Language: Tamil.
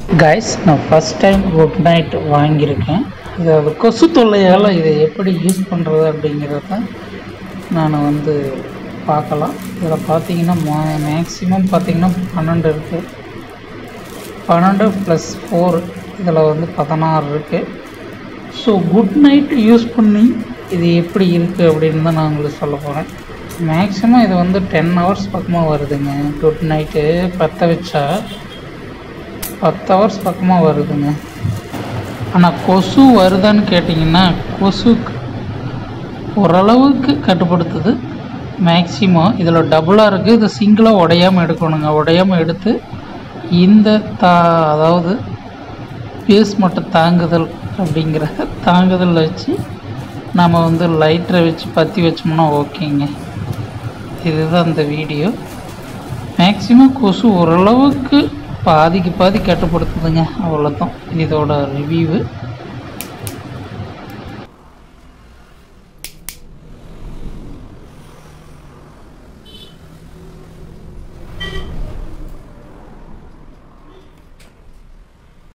கைஸ் நான் ஃபஸ்ட் டைம் குட் நைட் வாங்கியிருக்கேன் இது அது கொசு தொல்லையால் இதை எப்படி யூஸ் பண்ணுறது அப்படிங்கிறத நான் வந்து பார்க்கலாம் இதில் பார்த்தீங்கன்னா மேக்ஸிமம் பார்த்தீங்கன்னா பன்னெண்டு இருக்குது பன்னெண்டு ப்ளஸ் ஃபோர் இதில் வந்து பதினாறு இருக்குது ஸோ குட் நைட் யூஸ் பண்ணி இது எப்படி இருக்குது அப்படின்னு தான் நான் உங்களுக்கு சொல்ல போகிறேன் மேக்ஸிமம் இது வந்து டென் ஹவர்ஸ் பக்கமாக வருதுங்க குட் நைட்டு பற்ற வச்சா பத்து ஹவர்ஸ் பக்கமாக வருதுங்க ஆனால் கொசு வருதான்னு கேட்டிங்கன்னா கொசு ஓரளவுக்கு கட்டுப்படுத்துது மேக்ஸிமம் இதில் டபுளாக இருக்குது இது சிங்கிளாக உடையாமல் எடுக்கணுங்க உடையாமல் எடுத்து இந்த தா அதாவது பேஸ் மட்டும் தாங்குதல் அப்படிங்கிற தாங்குதல் வச்சு நம்ம வந்து லைட்டரை வச்சு பற்றி வச்சோம்னா ஓகேங்க இதுதான் இந்த வீடியோ மேக்ஸிமம் கொசு ஓரளவுக்கு பாதிக்கு பாதி கட்டுப்படுத்துதுங்க அவ்வளோதான் இதோட ரிவ்யூவு